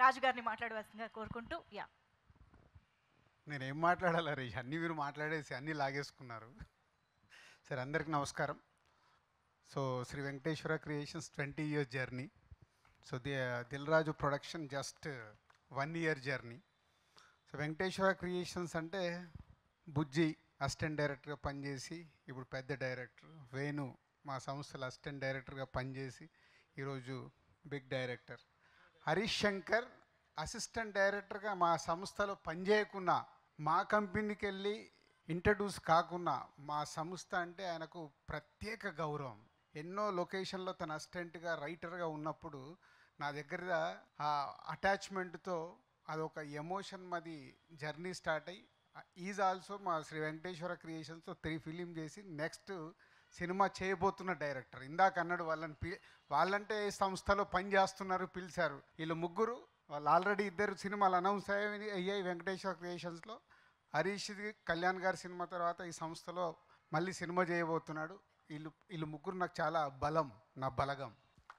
రాజు గారిని మాట్లాడవలసిందిగా కోరుకుంటూ యా నేను ఏం మాట్లాడాలి హరీష్ అన్నీ మీరు మాట్లాడేసి అన్నీ లాగేసుకున్నారు సరే అందరికీ నమస్కారం so Sri Venkateswara creations twenty years journey so the Dil Raju production just one year journey so Venkateswara creations అంటే బుజ్జి అసిస్టెంట్ డైరెక్టర్గా పనిచేసి ఇప్పుడు పెద్ద డైరెక్టర్ వేణు మా సంస్థలో అసిస్టెంట్ డైరెక్టర్గా పనిచేసి ఈరోజు big director Harish Shankar assistant డైరెక్టర్గా మా సంస్థలో పనిచేయకున్నా మా కంపెనీకి వెళ్ళి ఇంట్రడ్యూస్ కాకున్నా మా సంస్థ అంటే ఆయనకు ప్రత్యేక గౌరవం ఎన్నో లొకేషన్లో తన అసిస్టెంట్గా రైటర్గా ఉన్నప్పుడు నా దగ్గర ఆ అటాచ్మెంట్తో అదొక ఎమోషన్ మాది జర్నీ స్టార్ట్ అయ్యి ఈజ్ ఆల్సో మా శ్రీ వెంకటేశ్వర క్రియేషన్స్తో త్రీ ఫిలిం చేసి నెక్స్ట్ సినిమా చేయబోతున్న డైరెక్టర్ ఇందాక అన్నాడు వాళ్ళని పి వాళ్ళంటే ఏ సంస్థలో పని చేస్తున్నారు పిలిచారు వీళ్ళు ముగ్గురు వాళ్ళు ఆల్రెడీ ఇద్దరు సినిమాలు అనౌన్స్ అయ్యాయి అయ్యాయి వెంకటేశ్వర క్రియేషన్స్లో హరీష్ది కళ్యాణ్ గారి సినిమా తర్వాత ఈ సంస్థలో మళ్ళీ సినిమా చేయబోతున్నాడు వీళ్ళు వీళ్ళు ముగ్గురు నాకు చాలా బలం నా బలగం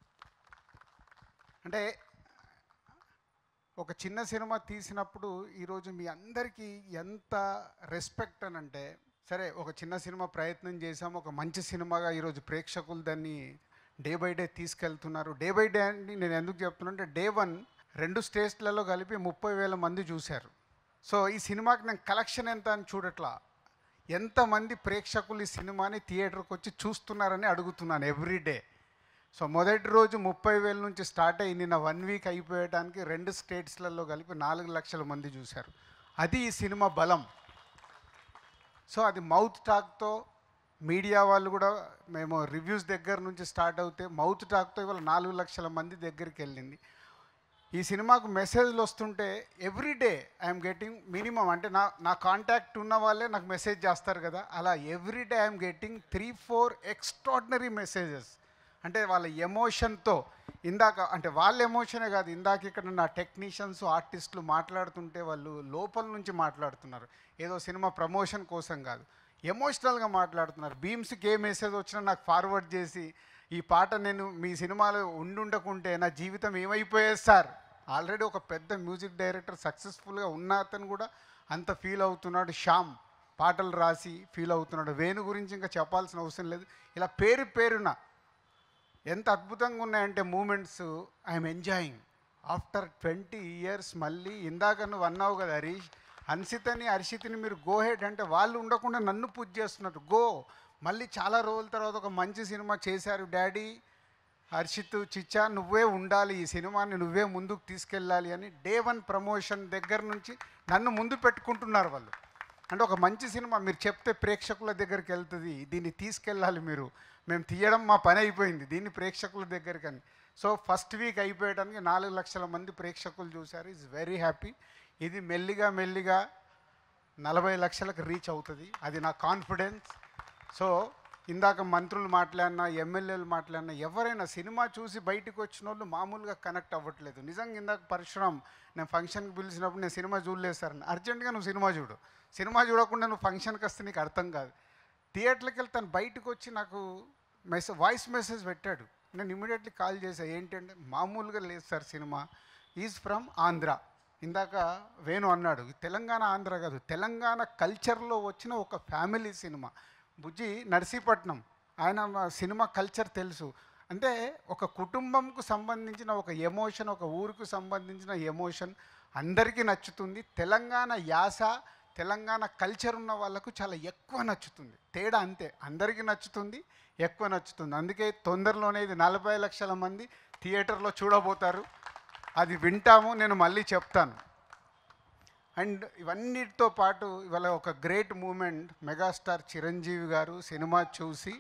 అంటే ఒక చిన్న సినిమా తీసినప్పుడు ఈరోజు మీ అందరికీ ఎంత రెస్పెక్ట్ అని అంటే సరే ఒక చిన్న సినిమా ప్రయత్నం చేసాం ఒక మంచి సినిమాగా ఈరోజు ప్రేక్షకులు దాన్ని డే బై డే తీసుకెళ్తున్నారు డే బై డే అని నేను ఎందుకు చెప్తున్నా అంటే డే వన్ రెండు స్టేట్లలో కలిపి ముప్పై వేల మంది చూశారు సో ఈ సినిమాకి నేను కలెక్షన్ ఎంత అని చూడట్లా ఎంతమంది ప్రేక్షకులు ఈ సినిమాని థియేటర్కి వచ్చి చూస్తున్నారని అడుగుతున్నాను ఎవ్రీ డే సో మొదటి రోజు ముప్పై వేల నుంచి స్టార్ట్ అయ్యి నిన్న వన్ వీక్ అయిపోయడానికి రెండు స్టేట్స్లలో కలిపి నాలుగు లక్షల మంది చూశారు అది ఈ సినిమా బలం సో అది మౌత్ టాక్తో మీడియా వాళ్ళు కూడా మేము రివ్యూస్ దగ్గర నుంచి స్టార్ట్ అవుతే మౌత్ టాక్తో ఇవాళ నాలుగు లక్షల మంది దగ్గరికి వెళ్ళింది ఈ సినిమాకు మెసేజ్లు వస్తుంటే every day I'm getting minimum అంటే నా నా కాంటాక్ట్ ఉన్న వాళ్ళే నాకు మెసేజ్ చేస్తారు కదా అలా every day I'm getting three four extraordinary messages అంటే వాళ్ళ ఎమోషన్తో ఇందాక అంటే వాళ్ళ ఎమోషనే కాదు ఇందాక ఇక్కడ నా టెక్నీషియన్స్ ఆర్టిస్టులు మాట్లాడుతుంటే వాళ్ళు లోపల నుంచి మాట్లాడుతున్నారు ఏదో సినిమా ప్రమోషన్ కోసం కాదు ఎమోషనల్గా మాట్లాడుతున్నారు బీమ్స్కి ఏ మెసేజ్ వచ్చినా నాకు ఫార్వర్డ్ చేసి ఈ పాట నేను మీ సినిమాలో ఉండుండకుంటే నా జీవితం ఏమైపోయేది సార్ ఆల్రెడీ ఒక పెద్ద మ్యూజిక్ డైరెక్టర్ సక్సెస్ఫుల్గా ఉన్న అతను కూడా అంత ఫీల్ అవుతున్నాడు శ్యామ్ పాటలు రాసి ఫీల్ అవుతున్నాడు వేణు గురించి ఇంకా చెప్పాల్సిన అవసరం లేదు ఇలా పేరు పేరున ఎంత అద్భుతంగా ఉన్నాయంటే moments I'm enjoying after twenty years మళ్ళీ ఇందాక నువ్వు అన్నావు కదా హరీష్ హన్సితని హర్షితని మీరు గో హెడ్ అంటే వాళ్ళు ఉండకుండా నన్ను పూజ చేస్తున్నారు గో మళ్ళీ చాలా రోజుల తర్వాత ఒక మంచి సినిమా చేశారు డాడీ హర్షిత్ చిచ్చా నువ్వే ఉండాలి ఈ సినిమాని నువ్వే ముందుకు తీసుకెళ్ళాలి అని డే వన్ ప్రమోషన్ దగ్గర నుంచి నన్ను ముందు పెట్టుకుంటున్నారు వాళ్ళు అంటే ఒక మంచి సినిమా మీరు చెప్తే ప్రేక్షకుల దగ్గరికి వెళ్తుంది దీన్ని తీసుకెళ్ళాలి మీరు మేము తీయడం మా పని అయిపోయింది దీన్ని ప్రేక్షకుల దగ్గరికి అని సో ఫస్ట్ వీక్ అయిపోయడానికి నాలుగు లక్షల మంది ప్రేక్షకులు చూశారు ఈజ్ వెరీ హ్యాపీ ఇది మెల్లిగా మెల్లిగా నలభై లక్షలకు రీచ్ అవుతుంది అది నా కాన్ఫిడెన్స్ సో ఇందాక మంత్రులు మాట్లాడినా ఎమ్మెల్యేలు మాట్లాడినా ఎవరైనా సినిమా చూసి బయటకు వచ్చిన వాళ్ళు మామూలుగా కనెక్ట్ అవ్వట్లేదు నిజంగా ఇందాక పరశురామ్ నేను ఫంక్షన్కి పిలిచినప్పుడు నేను సినిమా చూడలేదు సార్ అని. అర్జెంటుగా నువ్వు సినిమా చూడు సినిమా చూడకుండా నువ్వు ఫంక్షన్కి వస్తే నీకు అర్థం కాదు థియేటర్కి వెళ్తే తను బయటకు వచ్చి నాకు మెసేజ్ వాయిస్ మెసేజ్ పెట్టాడు నేను ఇమీడియట్లీ కాల్ చేశా ఏంటంటే మామూలుగా లేదు sir cinema is from Andhra ఇందాక వేణు అన్నాడు ఇది తెలంగాణ ఆంధ్ర కాదు తెలంగాణ కల్చర్లో వచ్చిన ఒక ఫ్యామిలీ సినిమా బుజ్జి నర్సీపట్నం ఆయన మా సినిమా కల్చర్ తెలుసు అంటే ఒక కుటుంబంకు సంబంధించిన ఒక ఎమోషన్ ఒక ఊరికి సంబంధించిన ఎమోషన్ అందరికీ నచ్చుతుంది తెలంగాణ యాస తెలంగాణ కల్చర్ ఉన్న వాళ్ళకు చాలా ఎక్కువ నచ్చుతుంది తేడా అంతే అందరికీ నచ్చుతుంది ఎక్కువ నచ్చుతుంది అందుకే తొందరలోనే ఇది నలభై లక్షల మంది థియేటర్లో చూడబోతారు అది వింటాము నేను మళ్ళీ చెప్తాను అండ్ ఇవన్నిటితో పాటు ఇవాళ ఒక గ్రేట్ మూమెంట్ మెగాస్టార్ చిరంజీవి గారు సినిమా చూసి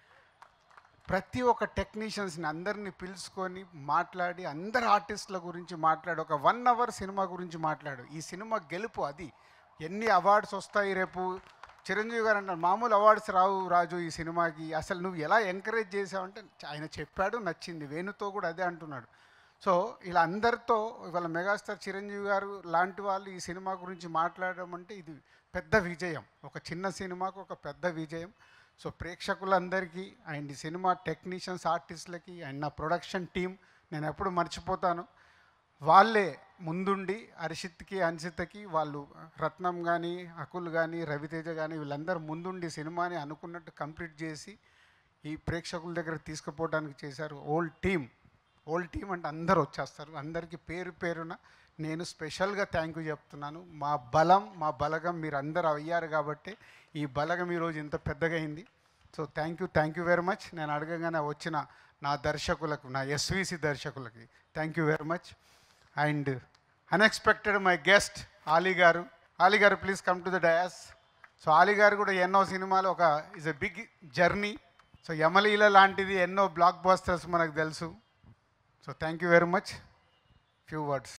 ప్రతి ఒక్క టెక్నీషియన్స్ని అందరిని పిలుచుకొని మాట్లాడి అందరు ఆర్టిస్టుల గురించి మాట్లాడు ఒక వన్ అవర్ సినిమా గురించి మాట్లాడు ఈ సినిమా గెలుపు అది ఎన్ని అవార్డ్స్ వస్తాయి రేపు చిరంజీవి గారు అంటారు మామూలు అవార్డ్స్ రావు రాజు ఈ సినిమాకి అసలు నువ్వు ఎలా ఎంకరేజ్ చేసావంటే ఆయన చెప్పాడు నచ్చింది వేణుతో కూడా అదే అంటున్నాడు సో ఇలా అందరితో ఇవాళ మెగాస్టార్ చిరంజీవి గారు లాంటి వాళ్ళు ఈ సినిమా గురించి మాట్లాడడం అంటే ఇది పెద్ద విజయం ఒక చిన్న సినిమాకు ఒక పెద్ద విజయం సో ప్రేక్షకులందరికీ అండ్ ఈ సినిమా టెక్నీషియన్స్ ఆర్టిస్టులకి అండ్ నా ప్రొడక్షన్ టీం నేను ఎప్పుడు మర్చిపోతాను వాళ్ళే ముందుండి హర్షిత్కి అన్షితకి వాళ్ళు రత్నం కానీ అకుల్ కానీ రవితేజ కానీ వీళ్ళందరూ ముందుండి సినిమాని అనుకున్నట్టు కంప్లీట్ చేసి ఈ ప్రేక్షకుల దగ్గర తీసుకుపోవడానికి చేశారు ఓల్డ్ టీమ్ ఓల్డ్ టీమ్ అంటే అందరు వచ్చేస్తారు అందరికీ పేరు పేరున నేను స్పెషల్గా థ్యాంక్ యూ చెప్తున్నాను మా బలం మా బలగం మీరు అందరు అయ్యారు కాబట్టి ఈ బలగం ఈరోజు ఇంత పెద్దగా అయింది so thank you thank you very much నేను అడగగానే వచ్చిన నా దర్శకులకు నా ఎస్విసి దర్శకులకి thank you very much and unexpected my guest Ali garu Ali garu please come to the dais so Ali garu కూడా ఎన్నో సినిమాలు ఒక is a big journey so Yamaleela లాంటిది ఎన్నో బ్లాక్ బస్టర్స్ మనకు తెలుసు so thank you very much few words